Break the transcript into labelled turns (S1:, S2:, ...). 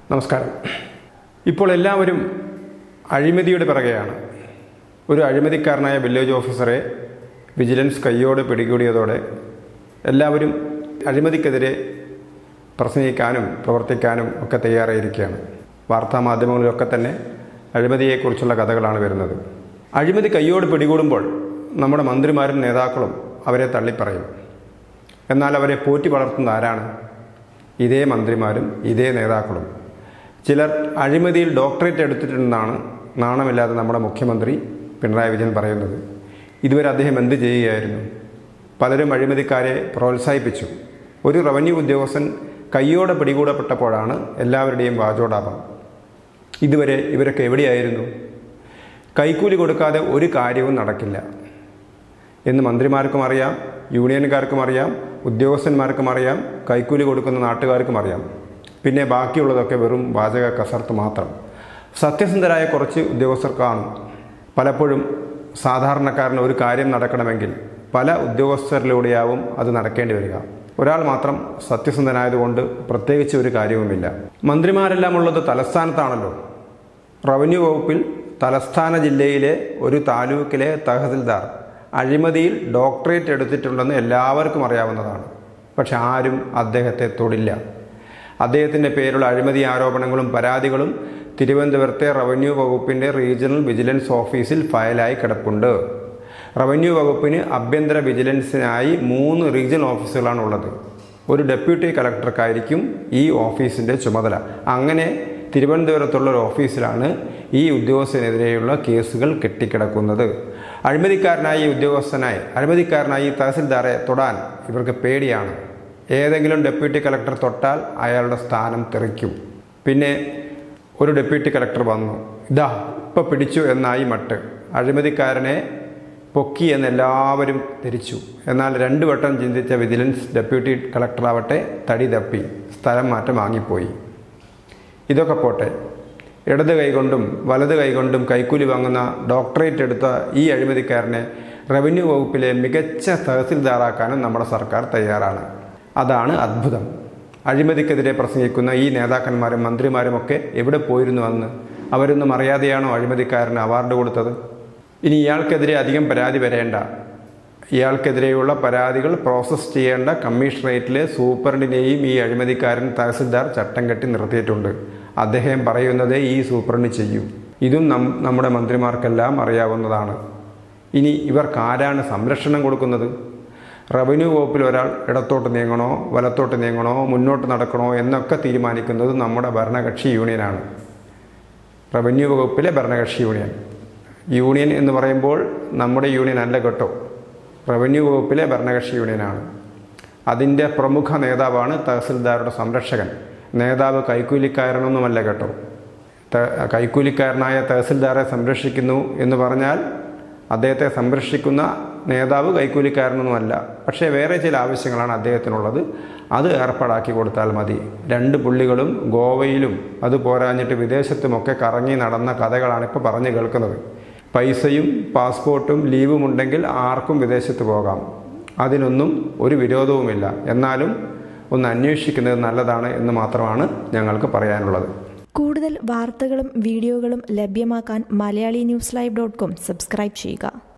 S1: നമസ്കാരം ഇപ്പോൾ എല്ലാവരും അഴിമതിയുടെ പിറകെയാണ് ഒരു അഴിമതിക്കാരനായ വില്ലേജ് ഓഫീസറെ വിജിലൻസ് കയ്യോടെ പിടികൂടിയതോടെ എല്ലാവരും അഴിമതിക്കെതിരെ പ്രസംഗിക്കാനും പ്രവർത്തിക്കാനും ഒക്കെ തയ്യാറായിരിക്കുകയാണ് വാർത്താ മാധ്യമങ്ങളിലൊക്കെ തന്നെ അഴിമതിയെക്കുറിച്ചുള്ള കഥകളാണ് വരുന്നത് അഴിമതി കയ്യോട് പിടികൂടുമ്പോൾ നമ്മുടെ മന്ത്രിമാരും നേതാക്കളും അവരെ തള്ളിപ്പറയും എന്നാൽ അവരെ പോറ്റി വളർത്തുന്ന ആരാണ് ഇതേ മന്ത്രിമാരും ഇതേ നേതാക്കളും ചിലർ അഴിമതിയിൽ ഡോക്ടറേറ്റ് എടുത്തിട്ടുണ്ടെന്നാണ് നാണമില്ലാതെ നമ്മുടെ മുഖ്യമന്ത്രി പിണറായി വിജയൻ പറയുന്നത് ഇതുവരെ അദ്ദേഹം എന്ത് ചെയ്യുകയായിരുന്നു പലരും അഴിമതിക്കാരെ പ്രോത്സാഹിപ്പിച്ചു ഒരു റവന്യൂ ഉദ്യോഗസ്ഥൻ കയ്യോടെ പിടികൂടപ്പെട്ടപ്പോഴാണ് എല്ലാവരുടെയും വാചോടാപം ഇതുവരെ ഇവരൊക്കെ എവിടെയായിരുന്നു കൈക്കൂലി കൊടുക്കാതെ ഒരു കാര്യവും നടക്കില്ല എന്ന് മന്ത്രിമാർക്കും അറിയാം യൂണിയൻകാർക്കും അറിയാം ഉദ്യോഗസ്ഥന്മാർക്കും അറിയാം കൈക്കൂലി കൊടുക്കുന്ന നാട്ടുകാർക്കും അറിയാം പിന്നെ ബാക്കിയുള്ളതൊക്കെ വെറും വാചക കസർത്ത് മാത്രം സത്യസന്ധരായ കുറച്ച് ഉദ്യോഗസ്ഥർ കാണും പലപ്പോഴും സാധാരണക്കാരന് ഒരു കാര്യം നടക്കണമെങ്കിൽ പല ഉദ്യോഗസ്ഥരിലൂടെയാവും അത് നടക്കേണ്ടി വരിക ഒരാൾ മാത്രം സത്യസന്ധനായതുകൊണ്ട് പ്രത്യേകിച്ച് ഒരു കാര്യവുമില്ല മന്ത്രിമാരെല്ലാം ഉള്ളത് തലസ്ഥാനത്താണല്ലോ റവന്യൂ വകുപ്പിൽ തലസ്ഥാന ജില്ലയിലെ ഒരു താലൂക്കിലെ തഹസിൽദാർ അഴിമതിയിൽ ഡോക്ടറേറ്റ് എടുത്തിട്ടുണ്ടെന്ന് എല്ലാവർക്കും അറിയാവുന്നതാണ് പക്ഷെ ആരും അദ്ദേഹത്തെ തൊടില്ല അദ്ദേഹത്തിൻ്റെ പേരുള്ള അഴിമതി ആരോപണങ്ങളും പരാതികളും തിരുവനന്തപുരത്തെ റവന്യൂ വകുപ്പിൻ്റെ റീജിയണൽ വിജിലൻസ് ഓഫീസിൽ ഫയലായി കിടപ്പുണ്ട് റവന്യൂ വകുപ്പിന് ആഭ്യന്തര വിജിലൻസിനായി മൂന്ന് റീജിയണൽ ഓഫീസുകളാണ് ഉള്ളത് ഒരു ഡെപ്യൂട്ടി കളക്ടർക്കായിരിക്കും ഈ ഓഫീസിൻ്റെ ചുമതല അങ്ങനെ തിരുവനന്തപുരത്തുള്ള ഒരു ഓഫീസിലാണ് ഈ ഉദ്യോഗസ്ഥനെതിരെയുള്ള കേസുകൾ കെട്ടിക്കിടക്കുന്നത് അഴിമതിക്കാരനായ ഈ ഉദ്യോഗസ്ഥനായി അഴിമതിക്കാരനായി ഈ തഹസിൽദാറെ തൊടാൻ ഇവർക്ക് പേടിയാണ് ഏതെങ്കിലും ഡെപ്യൂട്ടി കളക്ടർ തൊട്ടാൽ അയാളുടെ സ്ഥാനം തെറിക്കും പിന്നെ ഒരു ഡെപ്യൂട്ടി കളക്ടർ വന്നു ഇതാ ഇപ്പം പിടിച്ചു എന്നായി മട്ട് അഴിമതിക്കാരനെ പൊക്കി എന്ന് എല്ലാവരും ധരിച്ചു എന്നാൽ രണ്ടു വട്ടം ചിന്തിച്ച വിജിലൻസ് ഡെപ്യൂട്ടി കളക്ടറാവട്ടെ തടി തപ്പി സ്ഥലം മാറ്റം വാങ്ങിപ്പോയി ഇതൊക്കെ പോട്ടെ ഇടത് കൈകൊണ്ടും വലത് കൈകൊണ്ടും കൈക്കൂലി വാങ്ങുന്ന ഡോക്ടറേറ്റ് എടുത്ത ഈ അഴിമതിക്കാരനെ റവന്യൂ വകുപ്പിലെ മികച്ച തഹസിൽദാറാക്കാനും നമ്മുടെ സർക്കാർ തയ്യാറാണ് അതാണ് അത്ഭുതം അഴിമതിക്കെതിരെ പ്രസംഗിക്കുന്ന ഈ നേതാക്കന്മാരും മന്ത്രിമാരുമൊക്കെ എവിടെ പോയിരുന്നു അന്ന് അവരൊന്നും അറിയാതെയാണോ അഴിമതിക്കാരന് അവാർഡ് കൊടുത്തത് ഇനി ഇയാൾക്കെതിരെ അധികം പരാതി വരേണ്ട ഇയാൾക്കെതിരെയുള്ള പരാതികൾ പ്രോസസ്സ് ചെയ്യേണ്ട കമ്മീഷണറേറ്റിലെ സൂപ്രണ്ടിനെയും ഈ അഴിമതിക്കാരൻ തഹസിൽദാർ ചട്ടം കെട്ടി നിർത്തിയിട്ടുണ്ട് അദ്ദേഹം പറയുന്നത് ഈ സൂപ്രണ്ട് ചെയ്യും ഇതും നം നമ്മുടെ മന്ത്രിമാർക്കെല്ലാം അറിയാവുന്നതാണ് ഇനി ഇവർക്ക് ആരാണ് സംരക്ഷണം കൊടുക്കുന്നത് റവന്യൂ വകുപ്പിൽ ഒരാൾ ഇടത്തോട്ട് നീങ്ങണോ വലത്തോട്ട് നീങ്ങണോ മുന്നോട്ട് നടക്കണോ എന്നൊക്കെ തീരുമാനിക്കുന്നത് നമ്മുടെ ഭരണകക്ഷി യൂണിയനാണ് റവന്യൂ വകുപ്പിലെ ഭരണകക്ഷി യൂണിയൻ യൂണിയൻ എന്ന് പറയുമ്പോൾ നമ്മുടെ യൂണിയൻ അല്ല കേട്ടോ റവന്യൂ വകുപ്പിലെ ഭരണകക്ഷി യൂണിയനാണ് അതിൻ്റെ പ്രമുഖ നേതാവാണ് തഹസിൽദാരുടെ സംരക്ഷകൻ നേതാവ് കൈക്കൂലിക്കാരനൊന്നുമല്ല കേട്ടോ കൈക്കൂലിക്കാരനായ തഹസിൽദാറെ സംരക്ഷിക്കുന്നു എന്ന് പറഞ്ഞാൽ അദ്ദേഹത്തെ സംരക്ഷിക്കുന്ന നേതാവ് കൈക്കൂലിക്കാരനൊന്നുമല്ല പക്ഷേ വേറെ ചില ആവശ്യങ്ങളാണ് അദ്ദേഹത്തിനുള്ളത് അത് ഏർപ്പാടാക്കി കൊടുത്താൽ മതി രണ്ട് പുള്ളികളും ഗോവയിലും അത് പോരാഞ്ഞിട്ട് വിദേശത്തുമൊക്കെ കറങ്ങി നടന്ന കഥകളാണ് ഇപ്പോൾ പറഞ്ഞു കേൾക്കുന്നത് പൈസയും പാസ്പോർട്ടും ലീവും ഉണ്ടെങ്കിൽ ആർക്കും വിദേശത്ത് പോകാം അതിനൊന്നും ഒരു വിരോധവുമില്ല എന്നാലും ഒന്ന് അന്വേഷിക്കുന്നത് നല്ലതാണ് എന്ന് മാത്രമാണ് ഞങ്ങൾക്ക് പറയാനുള്ളത്
S2: കൂടുതൽ വാർത്തകളും വീഡിയോകളും ലഭ്യമാക്കാൻ Malayali news live dot com subscribe ചെയ്യുക